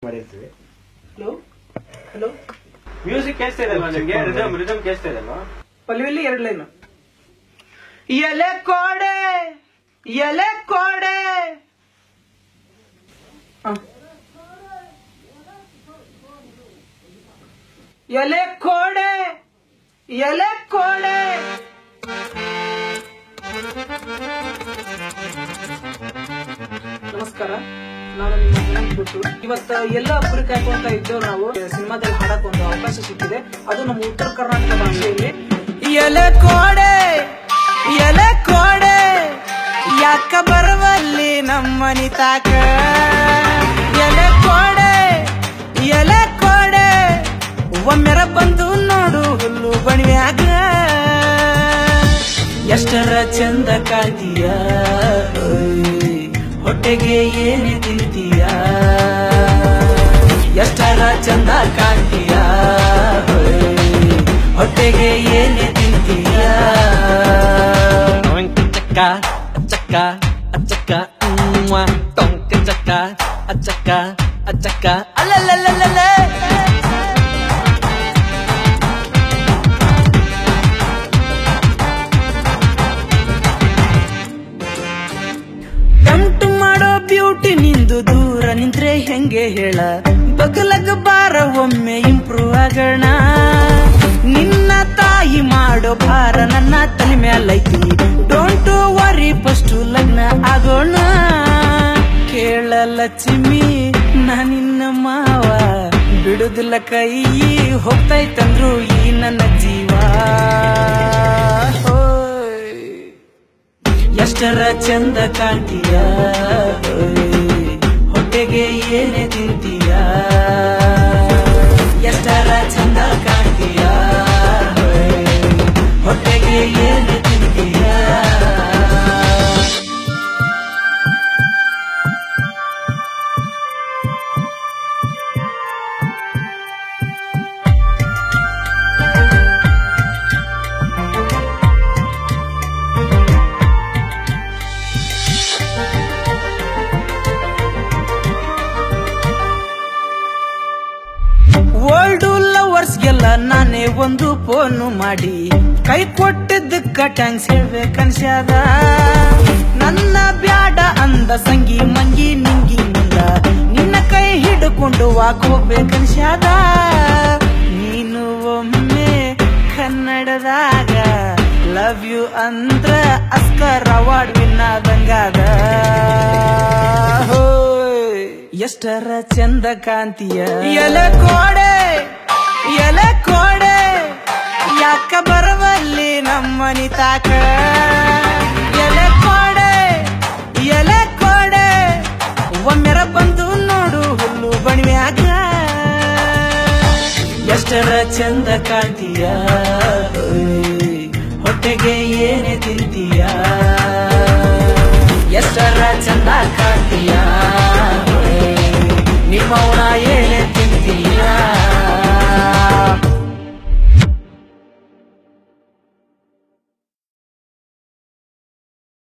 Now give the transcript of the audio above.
ಮಾಡಿರ್ತೀವಿ hello hello music ಕೇಳಿಸ್ತಾ ಇದಲ್ವಾ ನಿಮ್ಗೆ ರಿದಮ್ ರಿದಮ್ ಕೇಳಿಸ್ತಾ ಇದಲ್ವಾ ಪಲ್ವಿಲಿ ಎರಡು ಲೈನ್ ಎಲೆ ಕೋಡೆ ಎಲೆ ಕೋಡೆ ಹ. ಎಲೆ ಕೋಡೆ ಎಲೆ ಕೋಡೆ ನಮಸ್ಕಾರ ನಾನು ನಿಮ್ಮ ವಿನಾಯಕ್ ಬಿಟ್ಟು ಇವತ್ತ ಎಲ್ಲ ಹಬ್ಬಕ್ಕೆ ಹಾಕೊಂತ ಇದ್ದೇವೆ ನಾವು ಸಿನಿಮಾದಲ್ಲಿ ಹಾಡಕ್ ಒಂದು ಅವಕಾಶ ಸಿಕ್ಕಿದೆ ಅದು ನಮ್ಮ ಉತ್ತರ ಕರ್ನಾಟಕ ಭಾಷೆಯಲ್ಲಿ ಎಲೆ ಕೋಡೆ ಎಲೆ ಕೋಡೆ ಯಾಕ ಬರವಲ್ಲಿ ನಮ್ಮನಿ ತಾಕ ಎಲೆ ಕೋಡೆ ಎಲೆ ಕೋಡೆ ಒಮ್ಮೆರ ಬಂದು ನೋಡು ಹುಲ್ಲು ಬಣಿಯಾಗ ಎಷ್ಟರ ಚಂದ ಕಾಣ್ತೀಯ ಓಯ್, ಹೊಟ್ಟೆಗೆ ಏನೇ ತಿಂತೀಯ ಎಷ್ಟರ ಚಂದ ಕಾಣ್ತೀಯ ಓಯ್, ಹೊಟ್ಟೆಗೆ ಏನೇ ತಿಂತೀಯ ಚಕ್ಕ ಅಚ್ಚಕ್ಕ ಅಚ್ಚಕ್ಕ ಉವ್ವ, ಟೊಂಕ ಚಕ್ಕ ಅಚ್ಚಕ್ಕ ಅಚ್ಚಕ್ಕ ಅಲ್ಲಲ್ಲಲ್ಲಲ್ಲ ಟಂಟು ಮಾಡೋ ಬ್ಯೂಟಿ ನಿಂದು ದೂರ ನಿಂತ್ರೆ ಹೆಂಗೆ ಹೇಳ ಬಗಲಗ ಬಾರ ಒಮ್ಮೆ ಇಂಪ್ರೂವ್ ಆಗೋಣ ನಿನ್ನ ತಾಯಿ ಮಾಡೋ ಭಾರ ನನ್ನ ತಲೆ ಮ್ಯಾಲೈತಿ ಡೋಂಟ್ ವರಿ ಫಸ್ಟ್ ಲಗ್ನ ಆಗೋಣ ಕೇಳ ಲಕ್ಷ್ಮಿ ನಾ ನಿನ್ನ ಮಾವ ಬಿಡುದಿಲ್ಲ ಕೈ ಹೋಗ್ತೈತಂದ್ರು ಈ ನನ್ನ ಜೀವ ಹೋಯ್ ಎಷ್ಟರ ಚಂದ ಕಾಣ್ತೀಯ ಓಯ್, ಹೊಟ್ಟೆಗೆ ಏನೇ ತಿಂತೀಯ ಎಷ್ಟರ ಚಂದ ಕಾಣ್ತೀಯ ಓಯ್, ಹೊಟ್ಟೆಗೆ ಏನೇ ತಿಂತೀಯ ಓಲ್ಡ್ ಲವರ್ಸ್ಗೆಲ್ಲ ನಾನೇ ಒಂದು ಫೋನ್ ಮಾಡಿ ಕೈ ಕೊಟ್ಟಿದ್ದಕ್ಕ ಟ್ಯಾಂಕ್ಸ್ ಹೇಳ್ಬೇಕನ್ಸ್ಯಾದ ನನ್ನ ಬ್ಯಾಡ ಅಂದ ಸಂಗಿ ಮಂಗಿ ನಿಂಗಿ ಮುಂದ ನಿನ್ನ ಕೈ ಹಿಡ್ಕೊಂಡು ವಾಕ್ ಹೋಗ್ಬೇಕನ್ಸ್ಯಾದ ನೀನು ಒಮ್ಮೆ ಕನ್ನಡದಾಗ ಲವ್ ಯು ಅಂದ್ರ ಅಸ್ಕರ್ ಅವಾರ್ಡ್ ವಿನ್ ಆದಂಗಾದ ಹೋಯ್ ಎಷ್ಟರ ಚಂದ ಕಾಂತಿಯ ಎಲೆ ಕೋಡೆ ಎಲೆ ಕೋಡೆ ಯಾಕ ಬರವಲ್ಲಿ ನಮ್ಮನಿ ತಾಕ ಎಲೆ ಕೋಡೆ ಎಲೆ ಕೋಡೆ ಒಮ್ಮೆರ ಬಂದು ನೋಡು ಹುಲ್ಲು ಬಣಿವ್ಯಾಗ ಎಷ್ಟರ ಚಂದ ಕಾಣ್ತೀಯ ಓಯ್, ಹೊಟ್ಟೆಗೆ ಏನೇ ತಿಂತೀಯ ಎಷ್ಟರ ಚಂದ ಕಾಣ್ತೀಯ